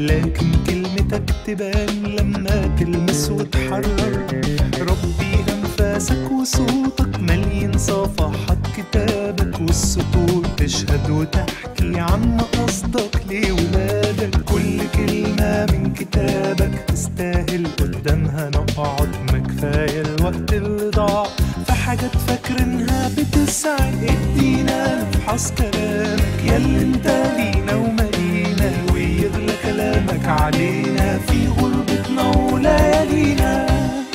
لكن كلمتك تبان لما تلمس وتحرر ربي أنفاسك وصوتك مليان صفحات كتابك والسطور تشهد وتحكي عن قصدك لولادك كل كلمة من كتابك تستاهل قدامها نقعد ما كفاية الوقت اللي ضاع في حاجات فاكرينها بتسعد ادينا نفحص كلامك ياللي انت لينا ومالينا ويغلى كلامك علينا في غربتنا وليالينا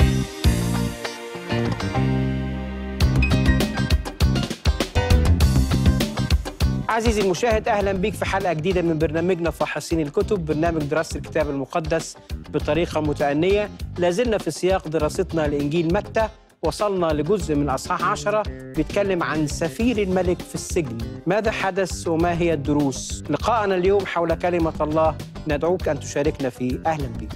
عزيزي المشاهد اهلا بيك في حلقه جديده من برنامجنا فحصين الكتب برنامج دراسه الكتاب المقدس بطريقه متأنية لازلنا في سياق دراستنا لانجيل متى وصلنا لجزء من اصحاح عشرة بيتكلم عن سفير الملك في السجن ماذا حدث وما هي الدروس لقاءنا اليوم حول كلمه الله ندعوك ان تشاركنا فيه اهلا بيك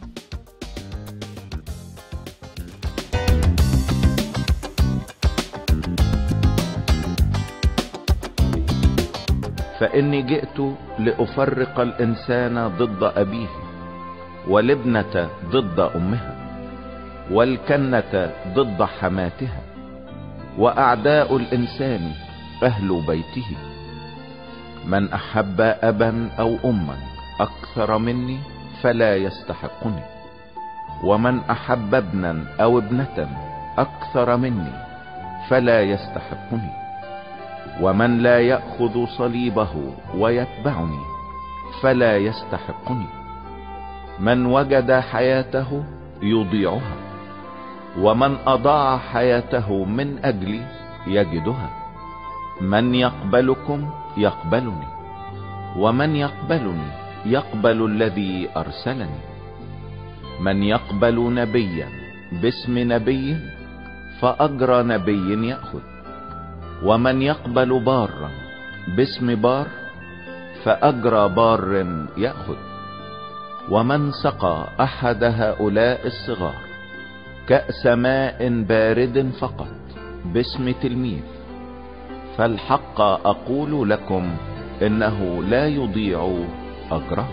فإني جئت لأفرق الإنسان ضد أبيه والابنة ضد أمها والكنة ضد حماتها وأعداء الإنسان أهل بيته من أحب أبا أو أما أكثر مني فلا يستحقني ومن أحب ابنا أو ابنة أكثر مني فلا يستحقني ومن لا ياخذ صليبه ويتبعني فلا يستحقني من وجد حياته يضيعها ومن اضاع حياته من اجلي يجدها من يقبلكم يقبلني ومن يقبلني يقبل الذي ارسلني من يقبل نبيا باسم نبي فاجر نبي ياخذ ومن يقبل بارا باسم بار فأجرى بار يأخذ ومن سقى أحد هؤلاء الصغار كأس ماء بارد فقط باسم تلميذ فالحق أقول لكم إنه لا يضيع أجره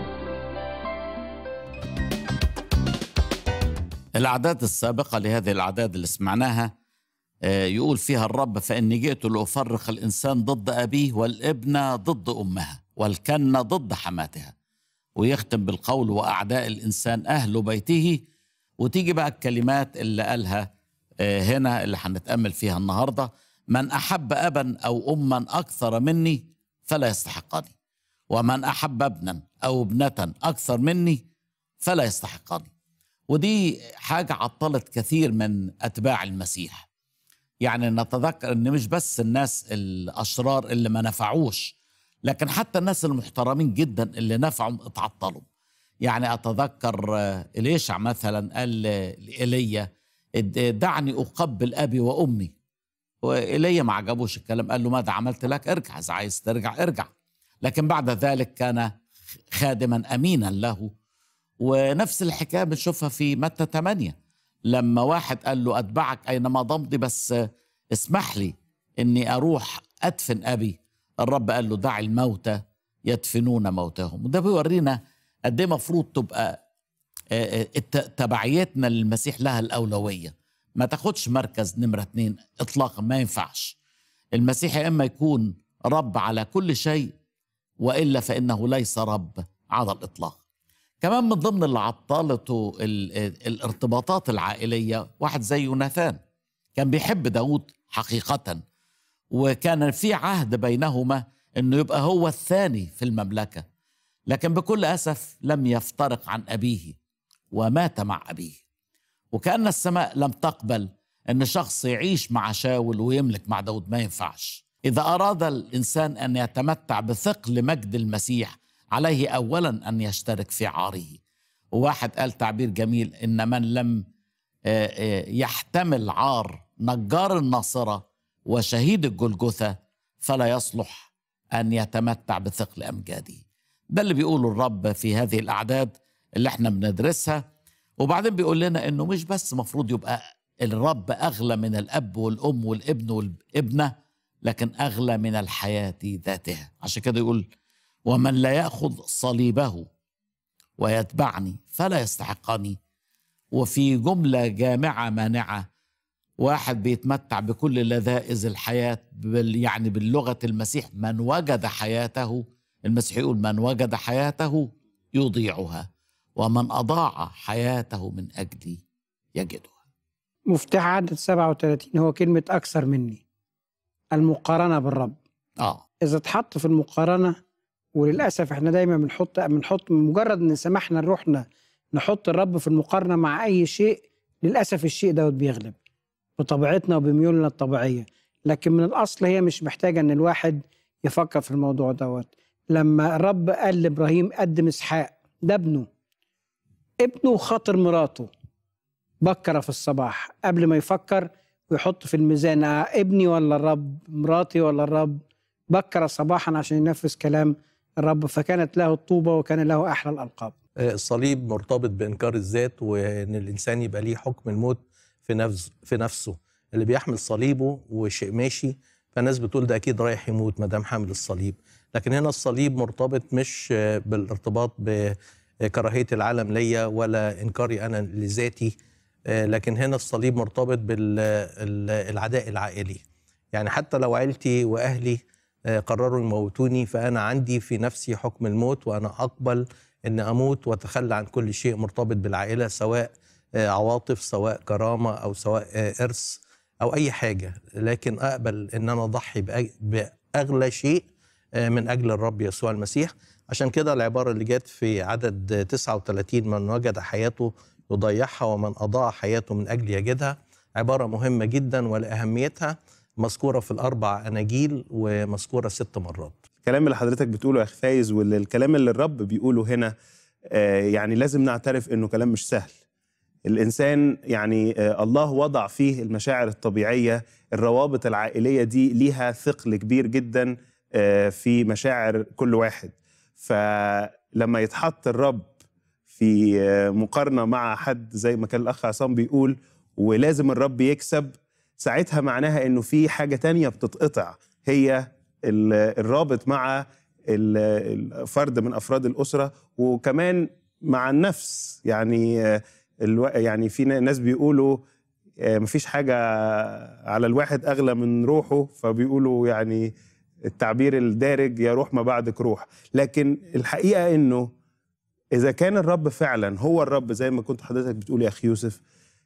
الأعداد السابقة لهذه الأعداد اللي سمعناها آه، يقول فيها الرب فإني جئت لأفرق الإنسان ضد أبيه والابن ضد أمها والكنة ضد حماتها ويختم بالقول وأعداء الإنسان أهل بيته وتيجي بقى الكلمات اللي قالها آه، هنا اللي هنتأمل فيها النهاردة من أحب أبا أو أما أكثر مني فلا يستحقني ومن أحب ابنا أو ابنة أكثر مني فلا يستحقني ودي حاجة عطلت كثير من أتباع المسيح يعني نتذكر ان مش بس الناس الاشرار اللي ما نفعوش لكن حتى الناس المحترمين جدا اللي نفعوا اتعطلوا يعني اتذكر آه، اليشع مثلا قال لايليا اد- دعني اقبل ابي وامي وايليا ما عجبوش الكلام قال له ماذا عملت لك ارجع اذا عايز ترجع ارجع لكن بعد ذلك كان خادما امينا له ونفس الحكايه بنشوفها في متى 8 لما واحد قال له اتبعك اينما ضمضي بس اسمح لي اني اروح ادفن ابي الرب قال له دع الموتى يدفنون موتاهم وده بيورينا قد ايه المفروض تبقى آه، آه، الت- تبعيتنا للمسيح لها الاولويه ما تاخدش مركز نمره اتنين اطلاقا ما ينفعش المسيح يا اما يكون رب على كل شيء والا فانه ليس رب على الاطلاق كمان من ضمن اللي عطلته ال- الارتباطات العائلية واحد زي يوناثان كان بيحب داود حقيقة وكان في عهد بينهما انه يبقى هو الثاني في المملكة لكن بكل أسف لم يفترق عن أبيه ومات مع أبيه وكأن السماء لم تقبل أن شخص يعيش مع شاول ويملك مع داود ما ينفعش إذا أراد الإنسان أن يتمتع بثقل مجد المسيح عليه أولا أن يشترك في عاره وواحد قال تعبير جميل إن من لم آه، آه، يحتمل عار نجار الناصرة وشهيد الجلجثة فلا يصلح أن يتمتع بثقل أمجاده ده اللي بيقوله الرب في هذه الأعداد اللي احنا بندرسها وبعدين بيقول لنا انه مش بس مفروض يبقى الرب اغلى من الاب والام والابن والابنه لكن اغلى من الحياه ذاتها عشان كده يقول ومن لا ياخذ صليبه ويتبعني فلا يستحقني وفي جملة جامعة مانعة واحد بيتمتع بكل لذائذ الحياة بال يعني باللغة المسيح من وجد حياته المسيح يقول من وجد حياته يضيعها ومن أضاع حياته من أجلي يجدها مفتاح عدد 37 هو كلمة أكثر مني المقارنة بالرب آه إذا اتحط في المقارنة وللأسف احنا دايما بنحط بنحط مجرد إن سمحنا لروحنا نحط الرب في المقارنة مع أي شيء للأسف الشيء دوت بيغلب بطبيعتنا وبميولنا الطبيعية لكن من الأصل هي مش محتاجة إن الواحد يفكر في الموضوع دوت لما الرب قال لإبراهيم قدم إسحاق ده ابنه ابنه خاطر مراته بكر في الصباح قبل ما يفكر ويحط في الميزان آه، ابني ولا الرب مراتي ولا الرب بكر صباحا عشان ينفذ كلام الرب فكانت له الطوبة وكان له أحلى الألقاب الصليب مرتبط بانكار الذات وان الانسان يبقى ليه حكم الموت في نفس في نفسه اللي بيحمل صليبه وشيء ماشي فالناس بتقول ده اكيد رايح يموت ما دام حامل الصليب لكن هنا الصليب مرتبط مش بالارتباط بكراهيه العالم ليا ولا انكاري انا لذاتي لكن هنا الصليب مرتبط بالعداء العائلي يعني حتى لو عيلتي واهلي قرروا يموتوني فانا عندي في نفسي حكم الموت وانا اقبل ان اموت واتخلى عن كل شيء مرتبط بالعائله سواء آه، عواطف سواء كرامه او سواء آه، ارث او اي حاجه لكن اقبل ان انا اضحي بأ- باغلى شيء آه، من اجل الرب يسوع المسيح عشان كده العباره اللي جت في عدد 39 من وجد حياته يضيعها ومن اضاع حياته من اجل يجدها عباره مهمه جدا ولاهميتها مذكوره في الاربع اناجيل ومذكوره ست مرات الكلام اللي حضرتك بتقوله يا اخ فايز والكلام اللي الرب بيقوله هنا آه، يعني لازم نعترف انه كلام مش سهل الانسان يعني آه، الله وضع فيه المشاعر الطبيعيه الروابط العائليه دي ليها ثقل كبير جدا آه، في مشاعر كل واحد فلما يتحط الرب في آه، مقارنه مع حد زي ما كان الاخ عصام بيقول ولازم الرب يكسب ساعتها معناها انه في حاجه تانية بتتقطع هي ال- الرابط مع ال- الفرد من افراد الاسره وكمان مع النفس يعني آه، الو... يعني في ناس بيقولوا آه، مفيش حاجه على الواحد اغلى من روحه فبيقولوا يعني التعبير الدارج يا روح ما بعدك روح لكن الحقيقه انه اذا كان الرب فعلا هو الرب زي ما كنت حضرتك بتقول يا اخي يوسف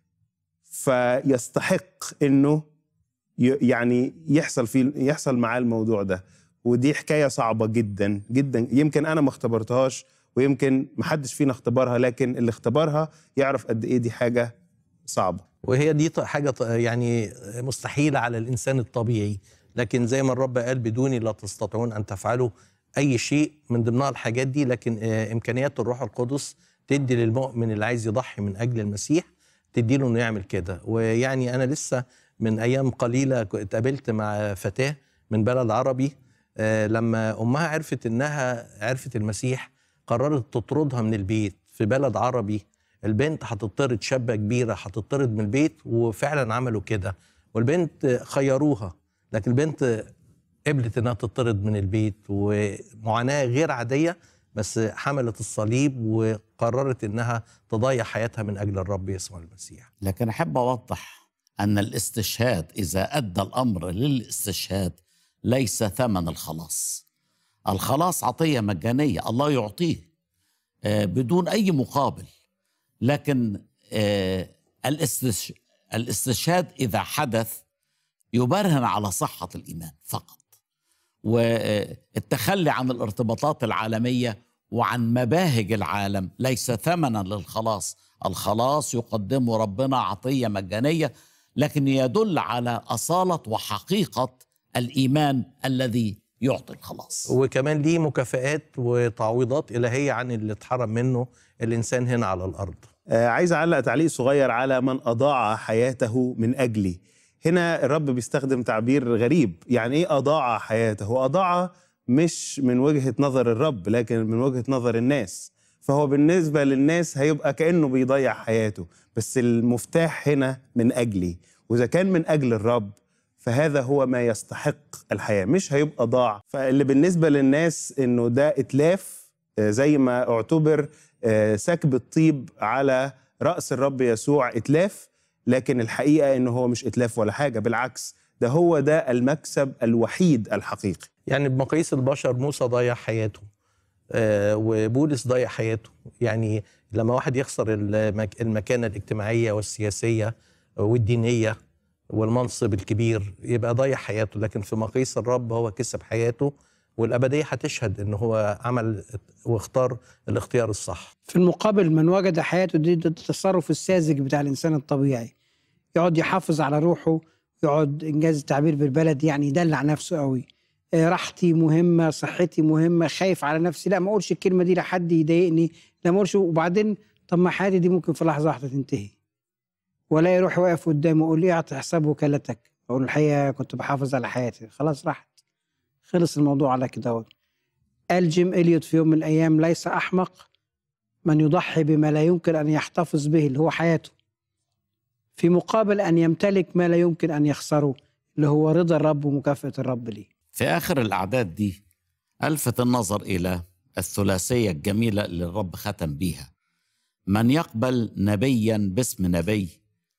فيستحق انه ي- يعني يحصل في يحصل معاه الموضوع ده ودي حكايه صعبه جدا جدا يمكن انا ما اختبرتهاش ويمكن محدش فينا اختبرها لكن اللي اختبرها يعرف قد ايه دي حاجه صعبه وهي دي ط- حاجة ط- يعني مستحيلة على الإنسان الطبيعي لكن زي ما الرب قال بدوني لا تستطيعون أن تفعلوا أي شيء من ضمنها الحاجات دي لكن آه، إمكانيات الروح القدس تدي للمؤمن اللي عايز يضحي من أجل المسيح تدي له إنه يعمل كده ويعني أنا لسه من أيام قليلة ك- اتقابلت مع فتاة من بلد عربي آه، لما أمها عرفت إنها عرفت المسيح قررت تطردها من البيت في بلد عربي البنت هتطرد شابه كبيره هتطرد من البيت وفعلا عملوا كده والبنت خيروها لكن البنت قبلت انها تطرد من البيت ومعاناه غير عاديه بس حملت الصليب وقررت انها تضيع حياتها من اجل الرب يسوع المسيح لكن أحب أوضح أن الاستشهاد إذا أدى الأمر للاستشهاد ليس ثمن الخلاص الخلاص عطية مجانية الله يعطيه آه، بدون أي مقابل لكن آه، الاستش... الاستشهاد إذا حدث يبرهن على صحة الإيمان فقط والتخلي عن الارتباطات العالمية وعن مباهج العالم ليس ثمنا للخلاص الخلاص يقدمه ربنا عطية مجانية لكن يدل على أصالة وحقيقة الإيمان الذي يعطي الخلاص وكمان ليه مكافآت وتعويضات الهيه عن اللي اتحرم منه الانسان هنا على الارض آه، عايز اعلق تعليق صغير على من اضاع حياته من اجلي هنا الرب بيستخدم تعبير غريب يعني ايه اضاع حياته اضاع مش من وجهة نظر الرب لكن من وجهة نظر الناس فهو بالنسبة للناس هيبقى كأنه بيضيع حياته بس المفتاح هنا من أجلي وإذا كان من أجل الرب فهذا هو ما يستحق الحياة مش هيبقى ضاع فاللي بالنسبة للناس إنه ده إتلاف آه، زي ما اعتبر آه، سكب الطيب على راس الرب يسوع اتلاف لكن الحقيقه انه هو مش اتلاف ولا حاجه بالعكس ده هو ده المكسب الوحيد الحقيقي يعني بمقاييس البشر موسى ضيع حياته آه، وبولس ضيع حياته يعني لما واحد يخسر المك- المكانة الاجتماعية والسياسية والدينية والمنصب الكبير يبقى ضيع حياته لكن في مقاييس الرب هو كسب حياته والأبدية هتشهد إن هو عمل واختار الاختيار الصح في المقابل من وجد حياته دي ده التصرف الساذج بتاع الانسان الطبيعي يقعد يحافظ على روحه يقعد انجاز التعبير بالبلد يعني يدلع نفسه قوي آه، راحتي مهمه صحتي مهمه خايف على نفسي لا ما اقولش الكلمه دي لحد يضايقني لا ما اقولش وبعدين طب ما حياتي دي ممكن في لحظه واحده تنتهي ولا يروح واقف قدامي يقول لي اعطي حساب وكالتك اقول الحقيقه كنت بحافظ على حياتي خلاص راحت خلص الموضوع على كده اهو. قال جيم اليوت في يوم من الايام ليس احمق من يضحي بما لا يمكن ان يحتفظ به اللي هو حياته في مقابل ان يمتلك ما لا يمكن ان يخسره اللي هو رضا الرب ومكافاه الرب ليه في آخر الأعداد دي ألفت النظر إلى الثلاثية الجميلة اللي الرب ختم بيها من يقبل نبيا باسم نبي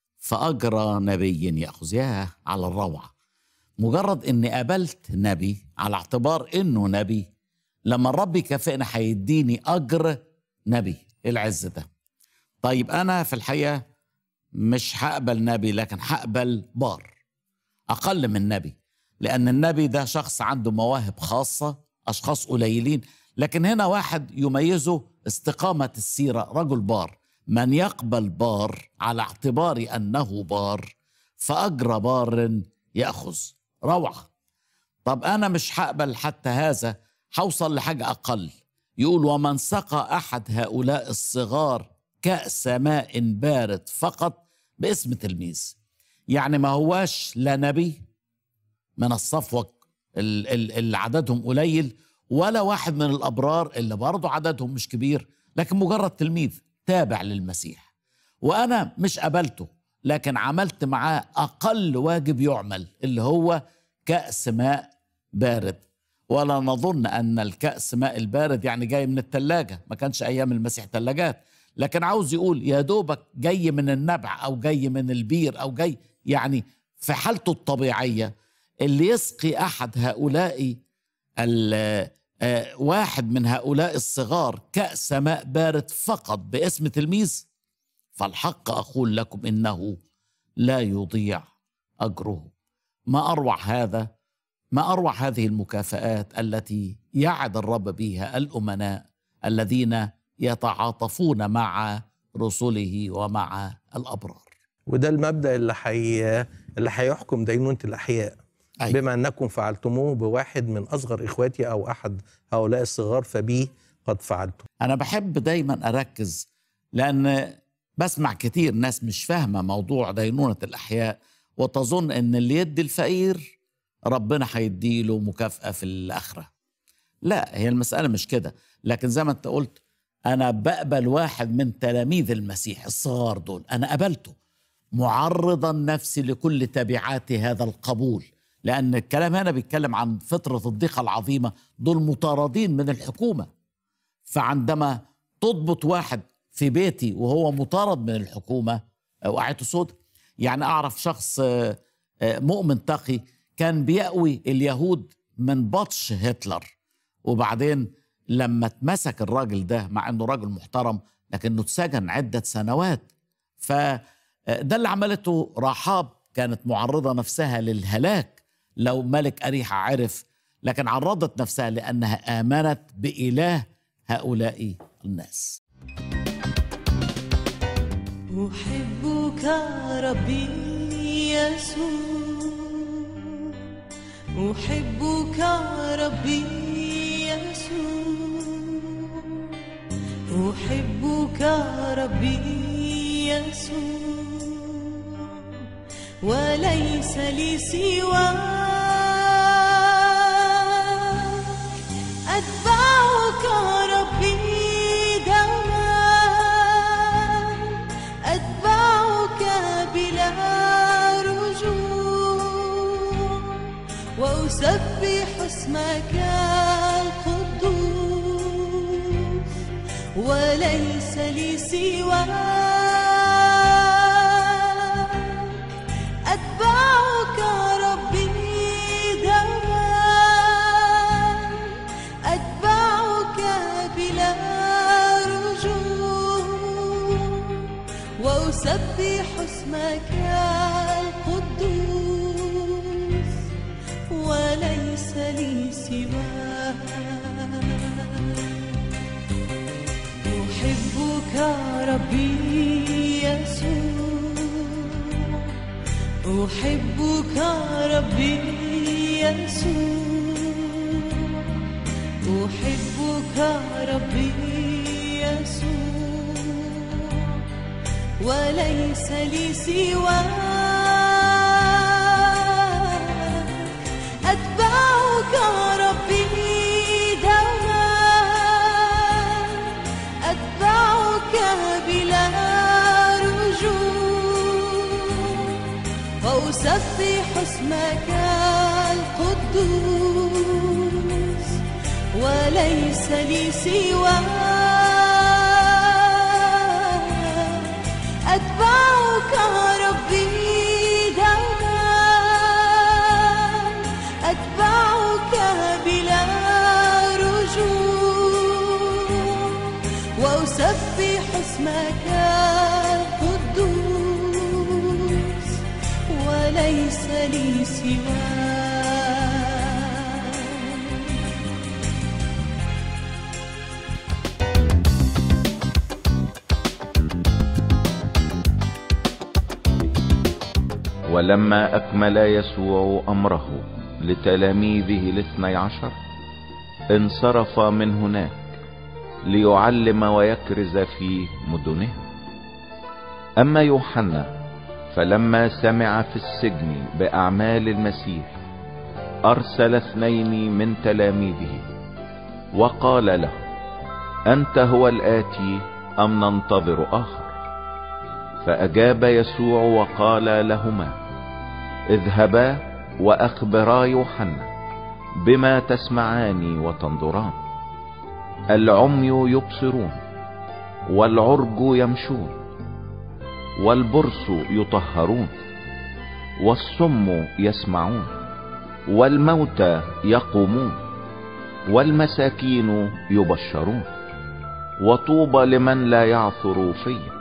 فأجرى نبي يأخذ ياه على الروعة مجرد إني قابلت نبي على اعتبار إنه نبي لما الرب يكافئني هيديني أجر نبي إيه العز ده طيب أنا في الحقيقة مش هقبل نبي لكن هقبل بار أقل من نبي لأن النبي ده شخص عنده مواهب خاصة أشخاص قليلين لكن هنا واحد يميزه استقامة السيرة رجل بار من يقبل بار على اعتبار أنه بار فأجر بار يأخذ روعة طب أنا مش هقبل حتى هذا هوصل لحاجة أقل يقول ومن سقى أحد هؤلاء الصغار كأس ماء بارد فقط باسم تلميذ يعني ما هواش لا نبي من الصفوة ال- ال- اللي عددهم قليل ولا واحد من الأبرار اللي برضه عددهم مش كبير لكن مجرد تلميذ تابع للمسيح وأنا مش قبلته لكن عملت معاه أقل واجب يعمل اللي هو كأس ماء بارد ولا نظن أن الكأس ماء البارد يعني جاي من التلاجة ما كانش أيام المسيح تلاجات لكن عاوز يقول يا دوبك جاي من النبع أو جاي من البير أو جاي يعني في حالته الطبيعية اللي يسقي أحد هؤلاء ال- آه، واحد من هؤلاء الصغار كأس ماء بارد فقط باسم تلميذ فالحق أقول لكم إنه لا يضيع أجره ما أروع هذا ما أروع هذه المكافآت التي يعد الرب بها الأمناء الذين يتعاطفون مع رسله ومع الأبرار وده المبدأ اللي حي... اللي هيحكم دينونة الأحياء أي. بما أنكم فعلتموه بواحد من أصغر إخواتي أو أحد هؤلاء الصغار فبي قد فعلتم أنا بحب دايما أركز لأن بسمع كتير ناس مش فاهمة موضوع دينونة الأحياء وتظن أن اللي يدي الفقير ربنا هيديله مكافأة في الآخرة لا هي المسألة مش كده لكن زي ما أنت قلت أنا بقبل واحد من تلاميذ المسيح الصغار دول أنا قبلته معرضا نفسي لكل تبعات هذا القبول لأن الكلام هنا بيتكلم عن فترة الضيقة العظيمة دول مطاردين من الحكومة فعندما تضبط واحد في بيتي وهو مطارد من الحكومة وقعته سود يعني أعرف شخص آه، آه، مؤمن تقي كان بيأوي اليهود من بطش هتلر وبعدين لما اتمسك الراجل ده مع انه راجل محترم لكنه اتسجن عدة سنوات فده اللي عملته رحاب كانت معرضة نفسها للهلاك لو ملك أريحة عرف لكن عرضت نفسها لأنها آمنت بإله هؤلاء الناس أحبك ربي يسوع أحبك ربي يسوع أحبك ربي يسوع وليس لي سواك أتبعك ربي دوما أتبعك بلا رجوع وأسبح اسمك القدوس وليس لي سواك أتبعك ربي دوام أتبعك بلا رجوع وأسبح اسمك القدوس وليس لي سواك أحبك ربي يسوع أحبك ربي يسوع أحبك ربي يسوع وليس لي سواك أتبعك ربي دوام أتبعك بلا رجوع وأسبح اسمك القدوس وليس لي سواك أتبعك ربي دوام أتبعك بلا رجوع وأسبح اسمك القدوس وليس لي سواك ولما أكمل يسوع أمره لتلاميذه الاثني عشر انصرف من هناك ليعلم ويكرز في مدنهم أما يوحنا فلما سمع في السجن بأعمال المسيح أرسل اثنين من تلاميذه وقال له أنت هو الآتي أم ننتظر آخر فأجاب يسوع وقال لهما اذهبا وأخبرا يوحنا بما تسمعان وتنظران العمي يبصرون والعرج يمشون والبرص يطهرون والصم يسمعون والموتى يقومون والمساكين يبشرون وطوبى لمن لا يعثر فيه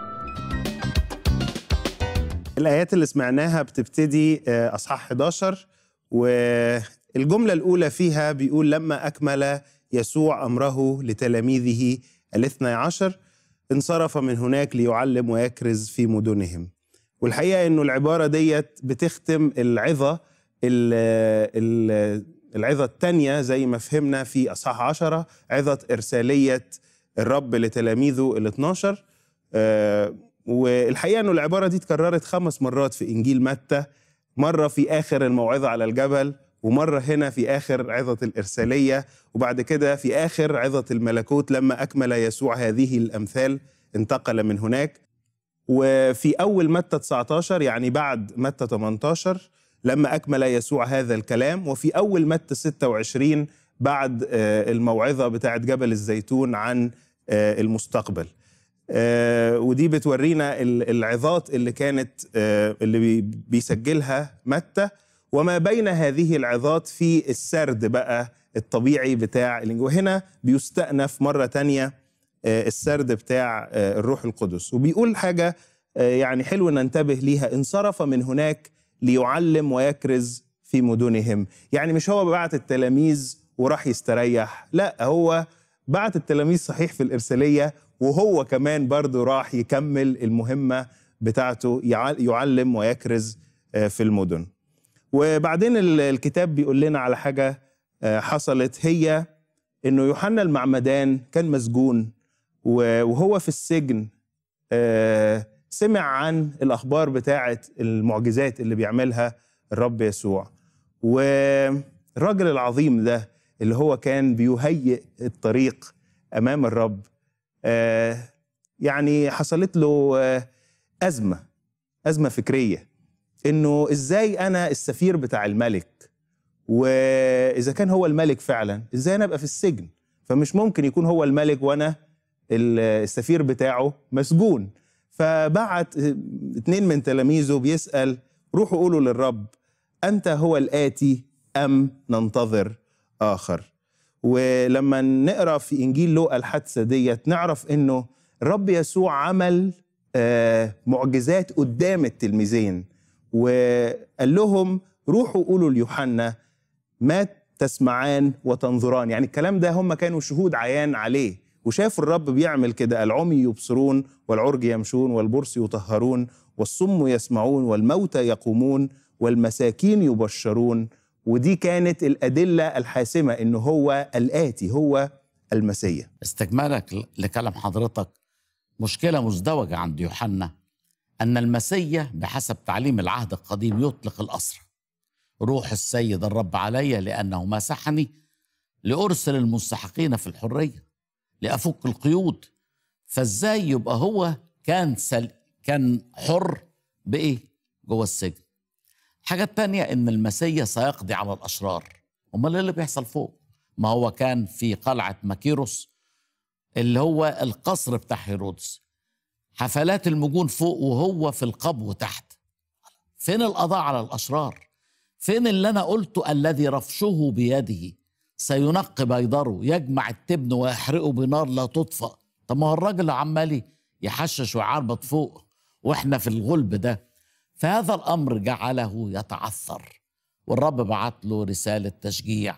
الآيات اللي سمعناها بتبتدي آه، أصحاح 11 والجملة الأولى فيها بيقول لما أكمل يسوع أمره لتلاميذه الاثني عشر انصرف من هناك ليعلم ويكرز في مدنهم والحقيقة أنه العبارة ديت بتختم العظة ال- ال- العظة الثانية زي ما فهمنا في أصحاح عشرة عظة إرسالية الرب لتلاميذه ال 12 آه، والحقيقة أنه العبارة دي اتكررت خمس مرات في إنجيل متى مرة في آخر الموعظة على الجبل ومرة هنا في آخر عظة الإرسالية وبعد كده في آخر عظة الملكوت لما أكمل يسوع هذه الأمثال انتقل من هناك وفي أول متى 19 يعني بعد متى 18 لما أكمل يسوع هذا الكلام وفي أول متى 26 بعد آه، الموعظة بتاعت جبل الزيتون عن آه، المستقبل آه، ودي بتورينا ال- العظات اللي كانت آه، اللي بي- بيسجلها متى وما بين هذه العظات في السرد بقى الطبيعي بتاع الإنجيل وهنا بيستأنف مرة تانية آه، السرد بتاع آه، الروح القدس وبيقول حاجة آه، يعني حلو ننتبه ليها انصرف من هناك ليعلم ويكرز في مدنهم يعني مش هو بعت التلاميذ وراح يستريح لا هو بعت التلاميذ صحيح في الإرسالية وهو كمان برضه راح يكمل المهمة بتاعته يع- يعلم ويكرز آه، في المدن وبعدين ال- الكتاب بيقول لنا على حاجة آه، حصلت هي انه يوحنا المعمدان كان مسجون و- وهو في السجن آه، سمع عن الاخبار بتاعه المعجزات اللي بيعملها الرب يسوع والراجل العظيم ده اللي هو كان بيهيئ الطريق امام الرب آه، يعني حصلت له آه، ازمه ازمه فكريه انه ازاي انا السفير بتاع الملك واذا كان هو الملك فعلا ازاي انا ابقى في السجن فمش ممكن يكون هو الملك وانا ال- السفير بتاعه مسجون فبعت اتنين من تلاميذه بيسأل روحوا قولوا للرب أنت هو الآتي أم ننتظر آخر ولما نقرأ في إنجيل لوقا الحادثة ديت نعرف إنه الرب يسوع عمل آه، معجزات قدام التلميذين وقال لهم روحوا قولوا ليوحنا ما تسمعان وتنظران يعني الكلام ده هم كانوا شهود عيان عليه وشافوا الرب بيعمل كده العمي يبصرون والعرج يمشون والبرص يطهرون والصم يسمعون والموتى يقومون والمساكين يبشرون ودي كانت الأدلة الحاسمة إنه هو الآتي هو المسيح استكمالك لكلام حضرتك مشكلة مزدوجة عند يوحنا أن المسيح بحسب تعليم العهد القديم يطلق الأسرى روح السيد الرب علي لأنه مسحني لأرسل المستحقين في الحرية لأفك القيود فإزاي يبقى هو كان سل... كان حر بإيه جوه السجن الحاجة التانية إن المسيح سيقضي على الأشرار أمال إيه اللي بيحصل فوق ما هو كان في قلعة ماكيروس اللي هو القصر بتاع هيرودس حفلات المجون فوق وهو في القبو تحت فين القضاء على الأشرار فين اللي أنا قلته الذي رفشه بيده سينقي بيضره يجمع التبن ويحرقه بنار لا تطفأ طب ما هو الراجل عمال يحشش ويعربط فوق واحنا في الغلب ده فهذا الأمر جعله يتعثر والرب بعت له رسالة تشجيع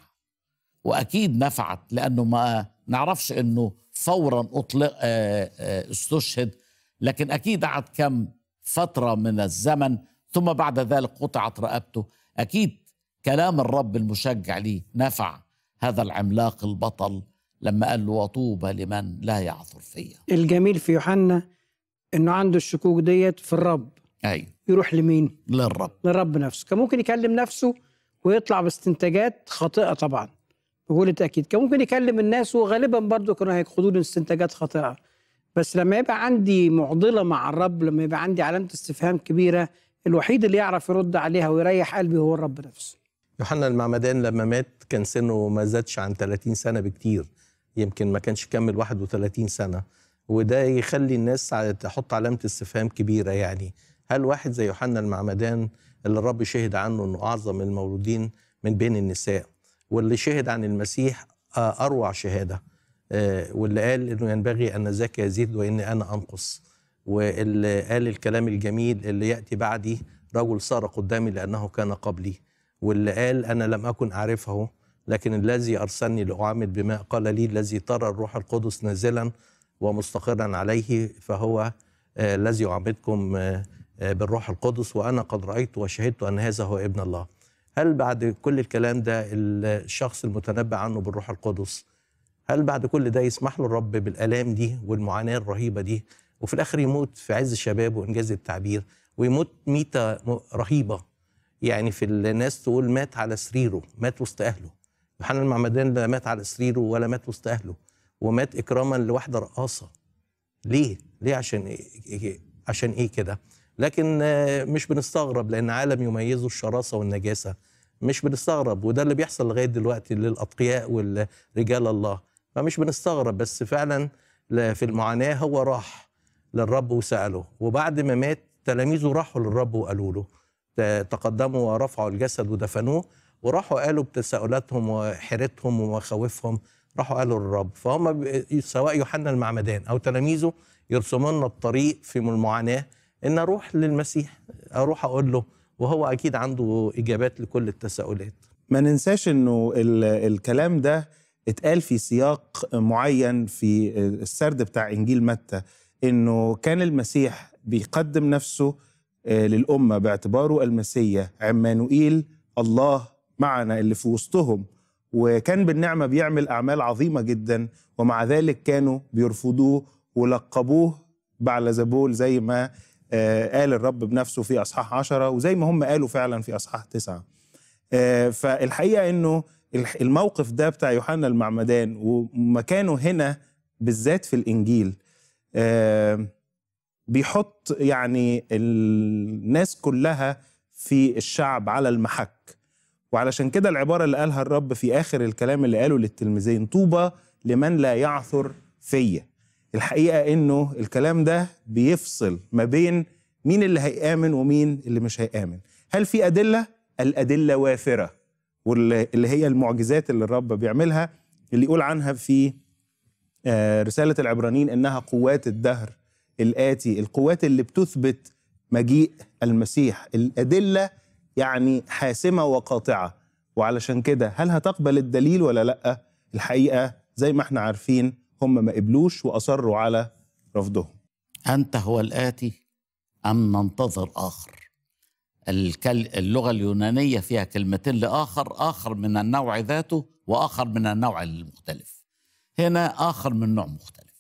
واكيد نفعت لانه ما نعرفش انه فورا اطلق آه، آه، استشهد لكن اكيد قعد كم فتره من الزمن ثم بعد ذلك قطعت رقبته اكيد كلام الرب المشجع ليه نفع هذا العملاق البطل لما قال له وطوبى لمن لا يعثر فيا الجميل في يوحنا انه عنده الشكوك ديت في الرب ايوه يروح لمين للرب للرب نفسه كان ممكن يكلم نفسه ويطلع باستنتاجات خاطئه طبعا بقول تاكيد كان ممكن يكلم الناس وغالبا برضو كانوا هياخدوا له استنتاجات خاطئه بس لما يبقى عندي معضله مع الرب لما يبقى عندي علامه استفهام كبيره الوحيد اللي يعرف يرد عليها ويريح قلبي هو الرب نفسه يوحنا المعمدان لما مات كان سنه ما زادش عن 30 سنة بكتير يمكن ما كانش كمل 31 سنة وده يخلي الناس ع- تحط علامة استفهام كبيرة يعني هل واحد زي يوحنا المعمدان اللي الرب شهد عنه انه اعظم المولودين من بين النساء واللي شهد عن المسيح آه، اروع شهادة آه، واللي قال انه ينبغي ان ذاك يزيد واني انا انقص واللي قال الكلام الجميل اللي ياتي بعدي رجل صار قدامي لانه كان قبلي واللي قال انا لم اكن اعرفه لكن الذي ارسلني لاعمد بماء قال لي الذي ترى الروح القدس نازلا ومستقرا عليه فهو آه، الذي يعمدكم آه، آه، بالروح القدس وانا قد رايت وشهدت ان هذا هو ابن الله هل بعد كل الكلام ده الشخص المتنبأ عنه بالروح القدس هل بعد كل ده يسمح له الرب بالالام دي والمعاناه الرهيبه دي وفي الاخر يموت في عز شبابه وانجاز التعبير ويموت ميته م- رهيبه يعني في الناس تقول مات على سريره مات وسط اهله يوحنا المعمدان لا مات على سريره ولا مات وسط اهله ومات اكراما لواحده رقاصه ليه ليه عشان ايه عشان ايه كده لكن آه، مش بنستغرب لان عالم يميزه الشراسه والنجاسه مش بنستغرب وده اللي بيحصل لغايه دلوقتي للاتقياء والرجال الله فمش بنستغرب بس فعلا لا- في المعاناه هو راح للرب وساله وبعد ما مات تلاميذه راحوا للرب وقالوا له ت- تقدموا ورفعوا الجسد ودفنوه وراحوا قالوا بتساؤلاتهم وحيرتهم ومخاوفهم راحوا قالوا للرب فهم ب- سواء يوحنا المعمدان او تلاميذه يرسموا لنا الطريق في المعاناه ان اروح للمسيح اروح اقول له وهو اكيد عنده اجابات لكل التساؤلات ما ننساش انه ال- الكلام ده اتقال في سياق معين في السرد بتاع انجيل متى انه كان المسيح بيقدم نفسه آه، للامه باعتباره المسيح عمانوئيل الله معنا اللي في وسطهم وكان بالنعمه بيعمل اعمال عظيمه جدا ومع ذلك كانوا بيرفضوه ولقبوه بعلزبول زي ما آه، قال الرب بنفسه في اصحاح عشرة وزي ما هم قالوا فعلا في اصحاح تسعة آه، فالحقيقه انه الح- الموقف ده بتاع يوحنا المعمدان ومكانه هنا بالذات في الانجيل آه، بيحط يعني الناس كلها في الشعب على المحك وعلشان كده العباره اللي قالها الرب في اخر الكلام اللي قاله للتلميذين طوبى لمن لا يعثر فيا الحقيقه انه الكلام ده بيفصل ما بين مين اللي هيامن ومين اللي مش هيامن هل في ادله الادله وافره واللي اللي هي المعجزات اللي الرب بيعملها اللي يقول عنها في آه، رساله العبرانيين انها قوات الدهر الاتي القوات اللي بتثبت مجيء المسيح الادله يعني حاسمه وقاطعه وعلشان كده هل هتقبل الدليل ولا لا الحقيقه زي ما احنا عارفين هم ما قبلوش واصروا على رفضهم أنت هو الآتي أم ننتظر آخر الكل... اللغة اليونانية فيها كلمتين لآخر آخر من النوع ذاته وآخر من النوع المختلف هنا آخر من نوع مختلف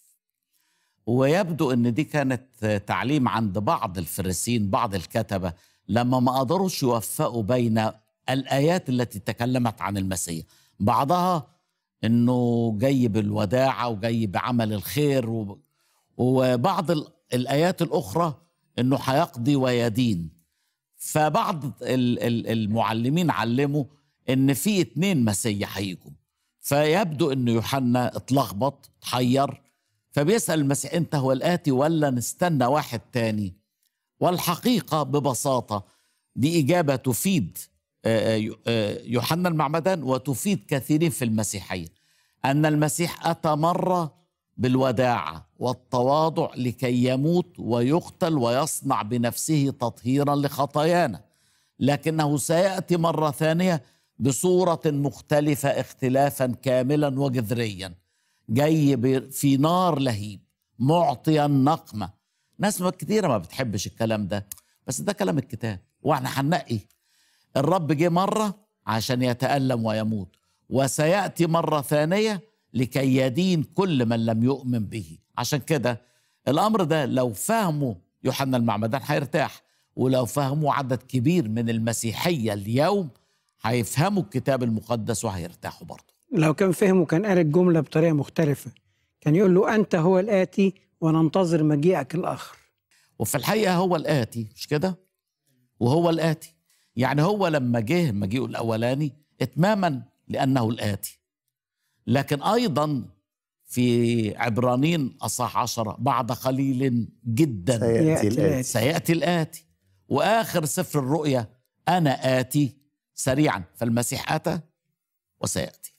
ويبدو أن دي كانت تعليم عند بعض الفريسين بعض الكتبة لما ما قدروش يوفقوا بين الآيات التي تكلمت عن المسيح بعضها أنه جاي بالوداعة وجاي بعمل الخير و... وبعض ال- الآيات الأخرى أنه هيقضي ويدين فبعض ال- ال- المعلمين علموا أن في اتنين مسيح هيجوا فيبدو أن يوحنا اتلخبط تحير فبيسأل المسيح أنت هو الآتي ولا نستنى واحد تاني والحقيقة ببساطة دي إجابة تفيد آه، آه، آه، يوحنا المعمدان وتفيد كثيرين في المسيحية أن المسيح أتى مرة بالوداعة والتواضع لكي يموت ويقتل ويصنع بنفسه تطهيرا لخطايانا لكنه سيأتي مرة ثانية بصورة مختلفة اختلافا كاملا وجذريا جاي ب- في نار لهيب معطيا نقمة ناس ما كتيرة ما بتحبش الكلام ده بس ده كلام الكتاب واحنا هننقي الرب جه مرة عشان يتألم ويموت وسيأتي مرة ثانية لكي يدين كل من لم يؤمن به عشان كده الأمر ده لو فهمه يوحنا المعمدان هيرتاح ولو فهموا عدد كبير من المسيحية اليوم هيفهموا الكتاب المقدس وهيرتاحوا برضه لو كان فهمه كان قال الجملة بطريقة مختلفة كان يقول له أنت هو الآتي وننتظر مجيئك الآخر وفي الحقيقة هو الآتي مش كده وهو الآتي يعني هو لما جه مجيئه الأولاني إتماما لأنه الآتي لكن أيضا في عبرانين أصح عشرة بعد قليل جدا سيأتي يأتي الآتي الآتي. سيأتي الآتي وآخر سفر الرؤيا أنا آتي سريعا فالمسيح أتى وسيأتي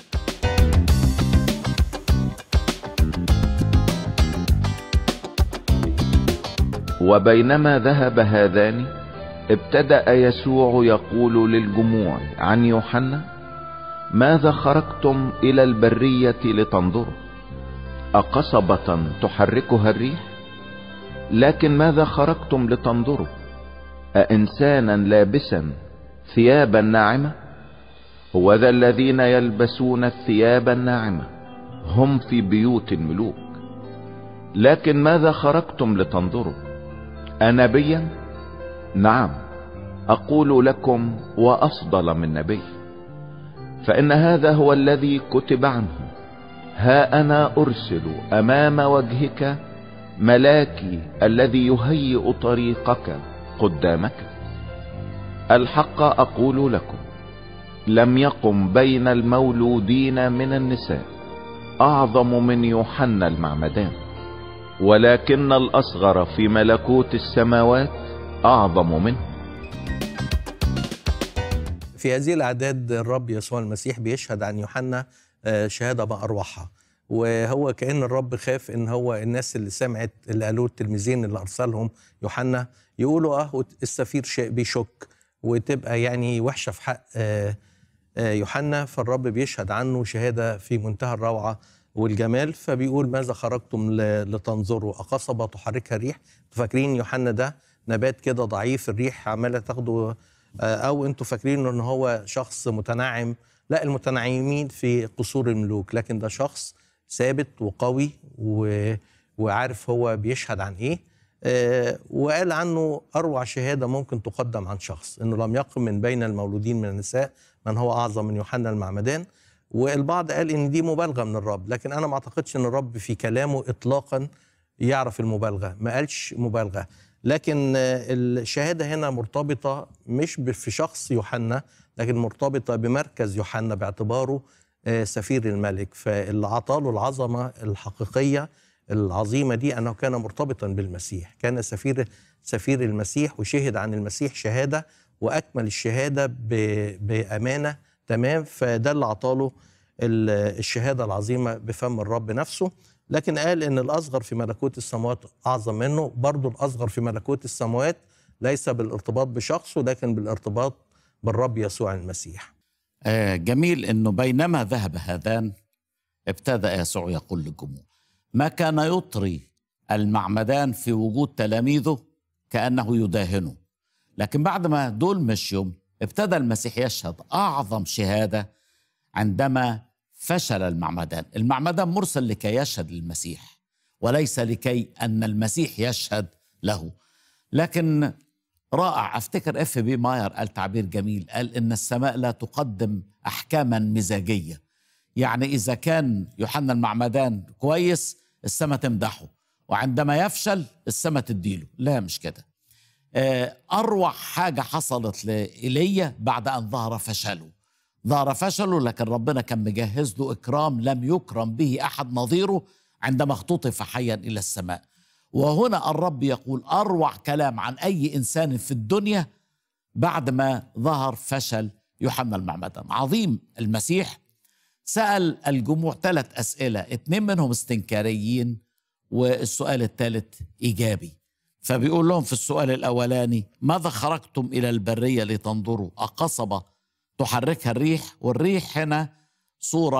وبينما ذهب هذان ابتدأ يسوع يقول للجموع عن يوحنا ماذا خرجتم إلى البرية لتنظروا أقصبة تحركها الريح لكن ماذا خرجتم لتنظروا أإنسانا لابسا ثيابا ناعمة هو ذا الذين يلبسون الثياب الناعمة هم في بيوت الملوك لكن ماذا خرجتم لتنظروا أنبيا نعم أقول لكم وأفضل من نبي فإن هذا هو الذي كتب عنه ها أنا أرسل أمام وجهك ملاكي الذي يهيئ طريقك قدامك الحق أقول لكم لم يقم بين المولودين من النساء أعظم من يوحنا المعمدان ولكن الأصغر في ملكوت السماوات أعظم منه في هذه الأعداد الرب يسوع المسيح بيشهد عن يوحنا آه، شهادة ما أروعها وهو كأن الرب خاف إن هو الناس اللي سمعت اللي قالوه التلميذين اللي أرسلهم يوحنا يقولوا أهو السفير شيء بيشك وتبقى يعني وحشة في حق آه، آه، يوحنا فالرب بيشهد عنه شهادة في منتهى الروعة والجمال فبيقول ماذا خرجتم ل- لتنظروا أقصبة تحركها الريح فاكرين يوحنا ده نبات كده ضعيف الريح عمالة تاخده آه، او انتوا فاكرين ان هو شخص متنعم لا المتنعمين في قصور الملوك لكن ده شخص ثابت وقوي و... وعارف هو بيشهد عن ايه آه، وقال عنه اروع شهاده ممكن تقدم عن شخص انه لم يقم من بين المولودين من النساء من هو اعظم من يوحنا المعمدان والبعض قال ان دي مبالغه من الرب لكن انا ما اعتقدش ان الرب في كلامه اطلاقا يعرف المبالغه ما قالش مبالغه لكن آه، الشهاده هنا مرتبطه مش ب- في شخص يوحنا لكن مرتبطه بمركز يوحنا باعتباره آه، سفير الملك فاللي عطاله العظمه الحقيقيه العظيمة دي أنه كان مرتبطا بالمسيح كان سفير سفير المسيح وشهد عن المسيح شهادة وأكمل الشهادة ب- بأمانة تمام فده اللي عطاله ال- الشهادة العظيمة بفم الرب نفسه لكن قال ان الاصغر في ملكوت السماوات اعظم منه برضو الاصغر في ملكوت السماوات ليس بالارتباط بشخصه لكن بالارتباط بالرب يسوع المسيح آه، جميل انه بينما ذهب هذان ابتدأ يسوع يقول للجموع ما كان يطري المعمدان في وجود تلاميذه كأنه يداهنه لكن بعد ما دول مشيوا ابتدى المسيح يشهد أعظم شهادة عندما فشل المعمدان المعمدان مرسل لكي يشهد للمسيح وليس لكي أن المسيح يشهد له لكن رائع افتكر اف بي ماير قال تعبير جميل قال ان السماء لا تقدم احكاما مزاجيه يعني اذا كان يوحنا المعمدان كويس السماء تمدحه وعندما يفشل السماء تديله لا مش كده آه، اروع حاجه حصلت لايليا بعد ان ظهر فشله ظهر فشله لكن ربنا كان مجهز له اكرام لم يكرم به احد نظيره عندما اختطف حيا الى السماء وهنا الرب يقول اروع كلام عن اي انسان في الدنيا بعد ما ظهر فشل يوحنا المعمدان عظيم المسيح سأل الجموع ثلاث أسئلة اتنين منهم استنكاريين والسؤال الثالث إيجابي فبيقول لهم في السؤال الأولاني ماذا خرجتم إلى البرية لتنظروا أقصبة تحركها الريح والريح هنا صورة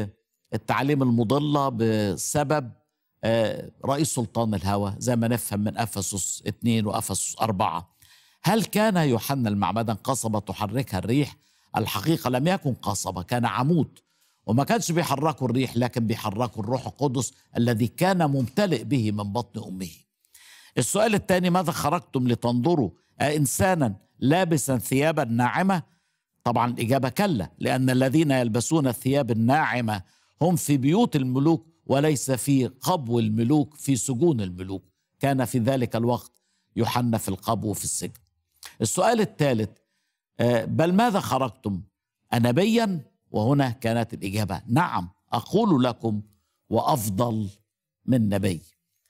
للتعليم المضلة بسبب آه، رئيس سلطان الهوى زي ما نفهم من أفسس 2 وأفسس 4 هل كان يوحنا المعمدان قصبة تحركها الريح الحقيقة لم يكن قصبة كان عمود وما كانش بيحركوا الريح لكن بيحركوا الروح القدس الذي كان ممتلئ به من بطن أمه السؤال الثاني ماذا خرجتم لتنظروا أإنسانا لابسا ثيابا ناعمة طبعا الإجابة كلا لأن الذين يلبسون الثياب الناعمة هم في بيوت الملوك وليس في قبو الملوك في سجون الملوك كان في ذلك الوقت يوحنا في القبو في السجن السؤال الثالث آه، بل ماذا خرجتم أنبيا وهنا كانت الإجابة نعم أقول لكم وأفضل من نبي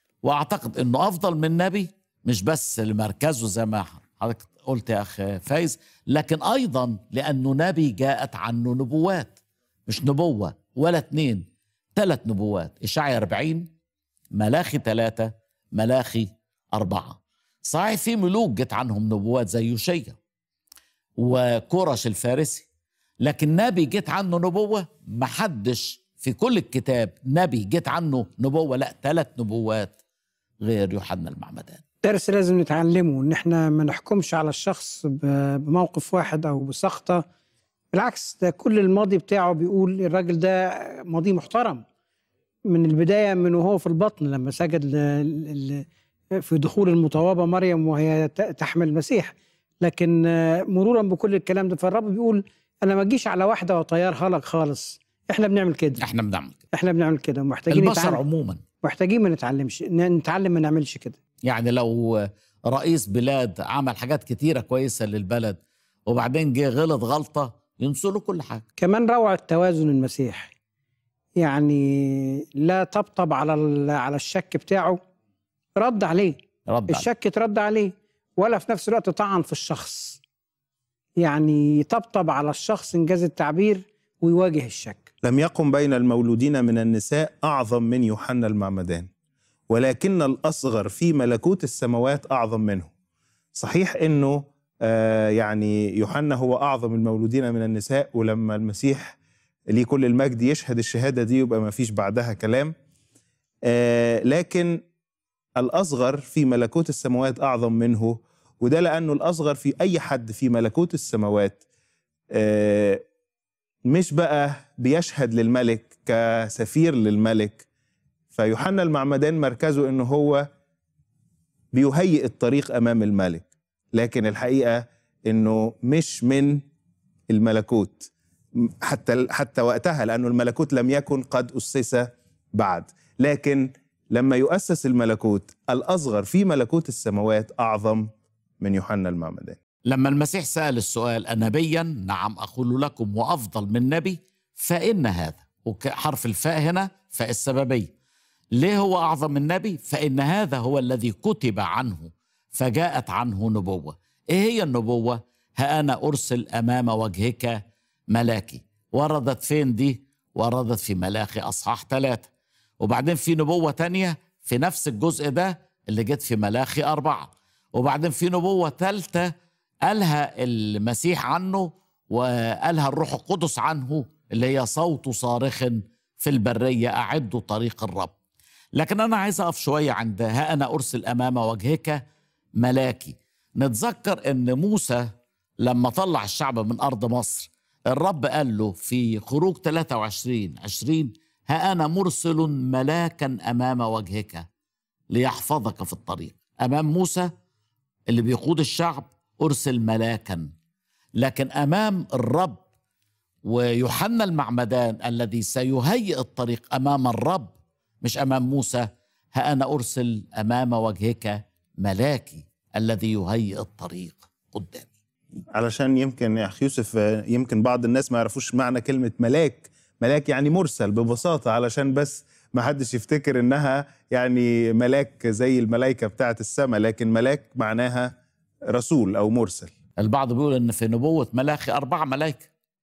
وأعتقد أنه أفضل من نبي مش بس لمركزه زي ما حضرتك قلت يا أخ فايز لكن أيضا لأنه نبي جاءت عنه نبوات مش نبوة ولا اتنين ثلاث نبوات إشعيا 40 ملاخي ثلاثة ملاخي أربعة صحيح في ملوك جت عنهم نبوات زي يوشيا وكورش الفارسي لكن نبي جت عنه نبوة محدش في كل الكتاب نبي جت عنه نبوة لا ثلاث نبوات غير يوحنا المعمدان درس لازم نتعلمه ان احنا ما نحكمش على الشخص ب- بموقف واحد او بسخطه بالعكس ده كل الماضي بتاعه بيقول الراجل ده ماضي محترم من البدايه من وهو في البطن لما سجد ل... ل... في دخول المطوبه مريم وهي ت- تحمل المسيح لكن آه، مرورا بكل الكلام ده فالرب بيقول انا ما اجيش على واحده واطيرها لك خالص احنا بنعمل كده احنا بنعمل كده احنا بنعمل كده محتاجين البشر نتعلم عموما محتاجين ما نتعلمش ن- نتعلم ما نعملش كده يعني لو رئيس بلاد عمل حاجات كتيرة كويسة للبلد وبعدين جه غلط غلطة ينسوا له كل حاجة كمان روعة توازن المسيح يعني لا طبطب على ال- على الشك بتاعه رد عليه رد عليه. الشك اترد عليه ولا في نفس الوقت طعن في الشخص يعني يطبطب على الشخص انجاز التعبير ويواجه الشك لم يقم بين المولودين من النساء أعظم من يوحنا المعمدان ولكن الأصغر في ملكوت السماوات أعظم منه صحيح أنه آه يعني يوحنا هو أعظم المولودين من النساء ولما المسيح ليه كل المجد يشهد الشهادة دي يبقى ما فيش بعدها كلام آه لكن الأصغر في ملكوت السماوات أعظم منه وده لأنه الأصغر في أي حد في ملكوت السماوات آه مش بقى بيشهد للملك كسفير للملك فيوحنا المعمدان مركزه انه هو بيهيئ الطريق امام الملك لكن الحقيقه انه مش من الملكوت حتى حتى وقتها لانه الملكوت لم يكن قد اسس بعد لكن لما يؤسس الملكوت الاصغر في ملكوت السماوات اعظم من يوحنا المعمدان لما المسيح سأل السؤال أنبيا نعم أقول لكم وأفضل من نبي فإن هذا وحرف الفاء هنا فاء السببية ليه هو أعظم النبي؟ فإن هذا هو الذي كتب عنه فجاءت عنه نبوة إيه هي النبوة؟ ها أنا أرسل أمام وجهك ملاكي وردت فين دي؟ وردت في ملاخي أصحاح ثلاثة وبعدين في نبوة تانية في نفس الجزء ده اللي جت في ملاخي أربعة وبعدين في نبوة ثالثة قالها المسيح عنه وقالها الروح القدس عنه اللي هي صوت صارخ في البرية أعدوا طريق الرب لكن أنا عايز أقف شوية عند ها أنا أرسل أمام وجهك ملاكي نتذكر أن موسى لما طلع الشعب من أرض مصر الرب قال له في خروج 23 20 ها أنا مرسل ملاكا أمام وجهك ليحفظك في الطريق أمام موسى اللي بيقود الشعب أرسل ملاكا لكن أمام الرب ويوحنا المعمدان الذي سيهيئ الطريق أمام الرب مش أمام موسى ها أنا أرسل أمام وجهك ملاكي الذي يهيئ الطريق قدامي علشان يمكن يا اخي يوسف آه، يمكن بعض الناس ما يعرفوش معنى كلمه ملاك ملاك يعني مرسل ببساطه علشان بس ما حدش يفتكر انها يعني ملاك زي الملائكه بتاعه السماء لكن ملاك معناها رسول او مرسل البعض بيقول ان في نبوه ملاخي اربع ملائكه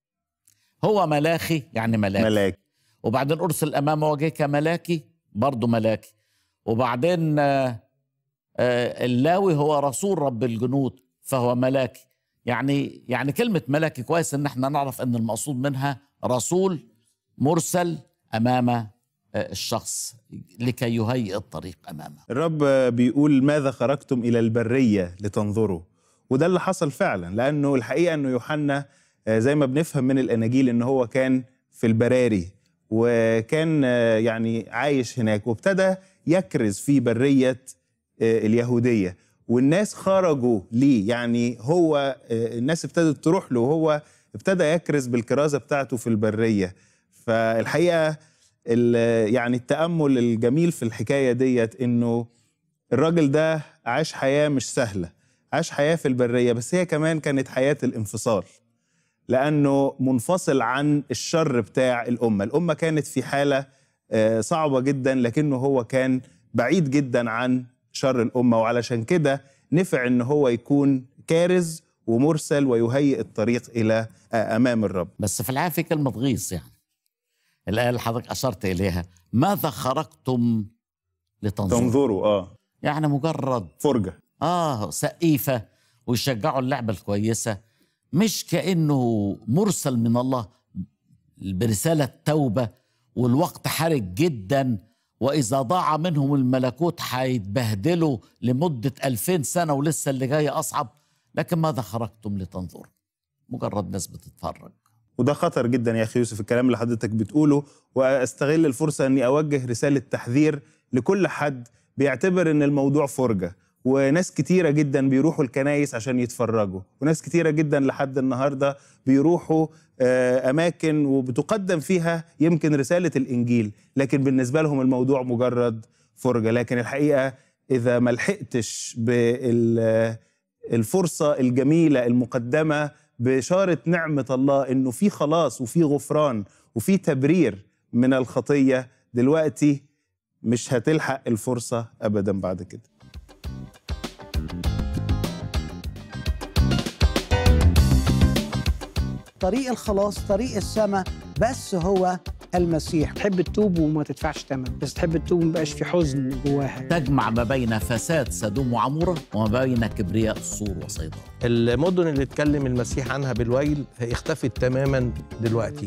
هو ملاخي يعني ملاك ملاك وبعدين ارسل امام وجهك ملاكي برضه ملاكي وبعدين آه، آه، اللاوي هو رسول رب الجنود فهو ملاكي يعني يعني كلمه ملاكي كويس ان احنا نعرف ان المقصود منها رسول مرسل امام آه، الشخص لكي يهيئ الطريق امامه الرب بيقول ماذا خرجتم الى البريه لتنظروا وده اللي حصل فعلا لانه الحقيقه انه يوحنا آه، زي ما بنفهم من الاناجيل ان هو كان في البراري وكان آه، يعني عايش هناك وابتدى يكرز في بريه آه، اليهوديه والناس خرجوا ليه يعني هو آه، الناس ابتدت تروح له وهو ابتدى يكرز بالكرازه بتاعته في البريه فالحقيقه ال- يعني التامل الجميل في الحكايه ديت انه الراجل ده عاش حياه مش سهله عاش حياه في البريه بس هي كمان كانت حياه الانفصال لانه منفصل عن الشر بتاع الامه الامه كانت في حاله آه، صعبه جدا لكنه هو كان بعيد جدا عن شر الامه وعلشان كده نفع ان هو يكون كارز ومرسل ويهيئ الطريق الى آه، امام الرب بس في الحقيقه في كلمه غيظ يعني الايه اللي حضرتك اشرت اليها ماذا خرجتم لتنظروا تنظروا اه يعني مجرد فرجه اه سقيفه ويشجعوا اللعبه الكويسه مش كانه مرسل من الله برساله توبه والوقت حرج جدا واذا ضاع منهم الملكوت هيتبهدلوا لمده ألفين سنه ولسه اللي جاي اصعب لكن ماذا خرجتم لتنظروا مجرد ناس بتتفرج وده خطر جدا يا اخي يوسف الكلام اللي حضرتك بتقوله واستغل الفرصه اني اوجه رساله تحذير لكل حد بيعتبر ان الموضوع فرجه وناس كتيره جدا بيروحوا الكنايس عشان يتفرجوا وناس كتيره جدا لحد النهارده بيروحوا آه، اماكن وبتقدم فيها يمكن رساله الانجيل لكن بالنسبه لهم الموضوع مجرد فرجه لكن الحقيقه اذا ما لحقتش بالفرصه الجميله المقدمه بشاره نعمه الله انه في خلاص وفي غفران وفي تبرير من الخطيه دلوقتي مش هتلحق الفرصه ابدا بعد كده طريق الخلاص طريق السماء بس هو المسيح تحب تتوب وما تدفعش ثمن بس تحب تتوب وما يبقاش في حزن جواها تجمع ما بين فساد سدوم وعموره وما بين كبرياء السور وصيدا المدن اللي اتكلم المسيح عنها بالويل هي اختفت تماما دلوقتي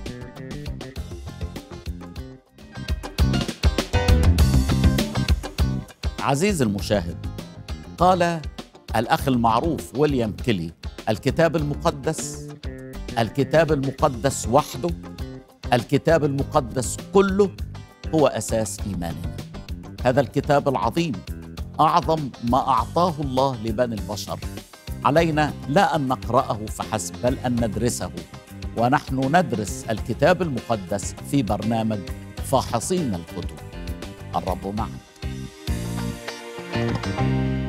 عزيزي المشاهد قال الأخ المعروف ويليام كيلي الكتاب المقدس الكتاب المقدس وحده الكتاب المقدس كله هو أساس إيماننا هذا الكتاب العظيم أعظم ما أعطاه الله لبني البشر علينا لا أن نقرأه فحسب بل أن ندرسه ونحن ندرس الكتاب المقدس في برنامج فاحصين الكتب الرب معنا